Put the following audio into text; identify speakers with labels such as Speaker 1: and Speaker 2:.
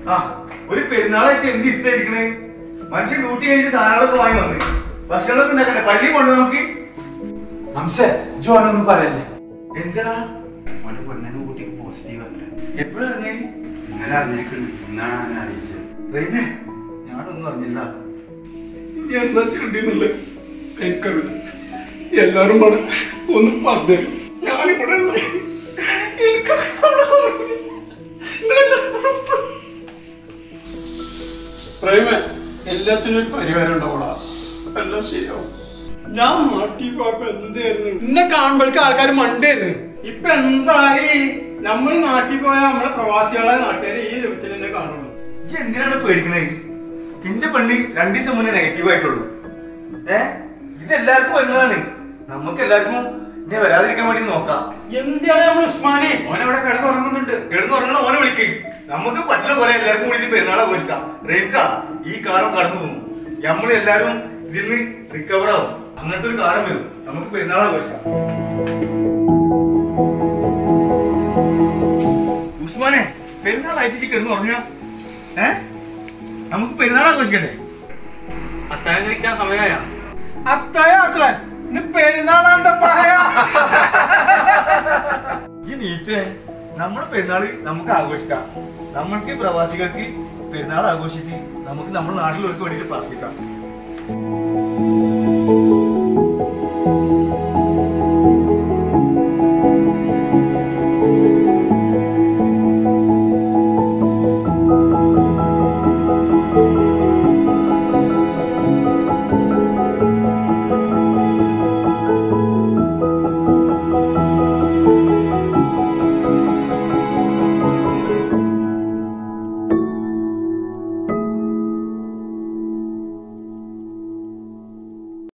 Speaker 1: ആ ഒരു പെരുന്നാളായിട്ട് എന്ത് ഇരുത്തായിരിക്കണേ മനുഷ്യൻ ഡ്യൂട്ടി കഴിഞ്ഞ് സാധനങ്ങളൊക്കെ വാങ്ങി വന്ന് ഭക്ഷണമൊക്കെ ഉണ്ടാക്കണ്ടേ പള്ളി കൊണ്ടു നോക്കി
Speaker 2: ഹംസേ ജോനൊന്നും പറയല്ലേ
Speaker 1: എന്താടാ
Speaker 3: അവന്റെ പെണ്ണിന് കുട്ടിക്ക് പോസിറ്റീവ് അത്ര
Speaker 1: എപ്പോഴും അറിഞ്ഞേ
Speaker 3: ഇന്നലെ അറിഞ്ഞിരിക്കുന്നു ഇന്നാണ് അവനെ അറിയിച്ചത്
Speaker 1: റെയിമേ ഞാനൊന്നും അറിഞ്ഞില്ല
Speaker 4: ഇനി എന്താ ചെയ്യണ്ടെന്നുള്ളത് എനിക്കറിയില്ല എല്ലാരും കൂടെ ഒന്ന് പറഞ്ഞുതരും ഞാനിവിടെ ഉള്ള എനിക്ക് പ്രേമ എല്ലാത്തിനും ഒരു പരിഹാരം ഉണ്ടാവൂടാ എല്ലാം ശരിയാവും ഞാൻ നാട്ടിൽ പോയപ്പോ എന്തായിരുന്നു എന്നെ കാണുമ്പോഴേക്ക് ആൾക്കാർ മണ്ടായിരുന്നു ഇപ്പൊ എന്തായി നമ്മൾ നാട്ടിൽ പോയാൽ നമ്മളെ പ്രവാസികളെ നാട്ടുകാരെ ഈ രൂപത്തിൽ തന്നെ കാണുള്ളൂ
Speaker 1: ഇജ്ജ് എന്തിനാണ് പേടിക്കണേ നിന്റെ പെണ്ണ് രണ്ടു ദിവസം മുന്നേ നെഗറ്റീവ് ആയിട്ടുള്ളൂ ഏ ഇത് എല്ലാവർക്കും വരുന്നതാണ് നമുക്ക് എല്ലാവർക്കും ഇന്നെ വരാതിരിക്കാൻ വേണ്ടി നോക്കാം
Speaker 4: എന്തിനാണ് നമ്മൾ ഉസ്മാനെ
Speaker 3: ഓനവിടെ കിടന്നുറങ്ങുന്നുണ്ട്
Speaker 1: കിടന്നുറങ്ങണ ഓനെ വിളിക്ക് നമുക്ക് പറ്റുന്ന പോലെ എല്ലാവർക്കും കൂടി പെരുന്നാൾ ആഘോഷിക്കാം റേക്ക ഈ കാലം കടന്നു പോകും നമ്മൾ എല്ലാരും ഇതിന്ന് റിക്കവർ ആവും അങ്ങനത്തെ ഒരു കാലം വരും നമുക്ക് പെരുന്നാൾ ആഘോഷിക്കാം ഉസ്മാനെ പെരുന്നാൾ ആയിട്ട് കിടന്നു ഉറങ്ങ ഏ നമുക്ക് പെരുന്നാൾ ആഘോഷിക്കണ്ടേ
Speaker 5: അത്താഴം കഴിക്കാൻ സമയമായ
Speaker 4: അത്തായ അത്ര ഇന്ന് പെരുന്നാളാണ്ട പറയാ
Speaker 1: ഈ നീറ്റേ നമ്മുടെ പെരുന്നാള് നമുക്ക് ആഘോഷിക്കാം നമ്മൾക്ക് പ്രവാസികൾക്ക് പെരുന്നാൾ ആഘോഷിച്ച് നമുക്ക് നമ്മുടെ നാട്ടിലൊക്കെ വേണ്ടിയിട്ട് പ്രാർത്ഥിക്കാം